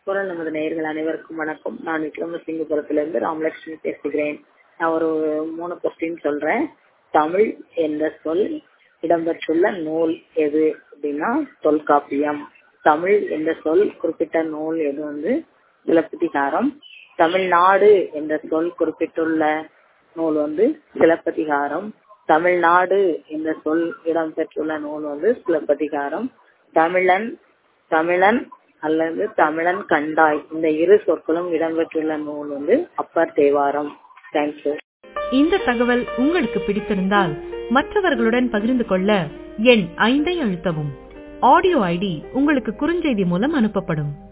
குரல் நமது நேயர்கள் அனைவருக்கும் வணக்கம் நான் விக்ரமசிங்கபுரத்திலிருந்து ராமலட்சுமி பேசுகிறேன் நான் ஒரு மூணு கொஸ்டின் சொல்றேன் தமிழ் என்ற சொல் இடம்பெற்றுள்ள நூல் எது அப்படின்னா தொல்காப்பியம் தமிழ் என்ற சொல் குறிப்பிட்ட நூல் எது வந்து சிலப்பதிகாரம் தமிழ்நாடு என்ற சொல் குறிப்பிட்டுள்ள நூல் வந்து சிலப்பதிகாரம் தமிழ்நாடு என்ற சொல் இடம்பெற்றுள்ள நூல் வந்து சிலப்பதிகாரம் தமிழன் தமிழன் அல்லது தமிழன் கண்டாய் இந்த இரு சொற்களும் இடம்பெற்றுள்ள நூல் வந்து அப்பர் தேவாரம் தேங்க்யூ இந்த தகவல் உங்களுக்கு பிடித்திருந்தால் மற்றவர்களுடன் பகிர்ந்து கொள்ள எண் ஐந்தை அழுத்தவும் ஆடியோ ஐடி உங்களுக்கு குறுஞ்செய்தி மூலம் அனுப்பப்படும்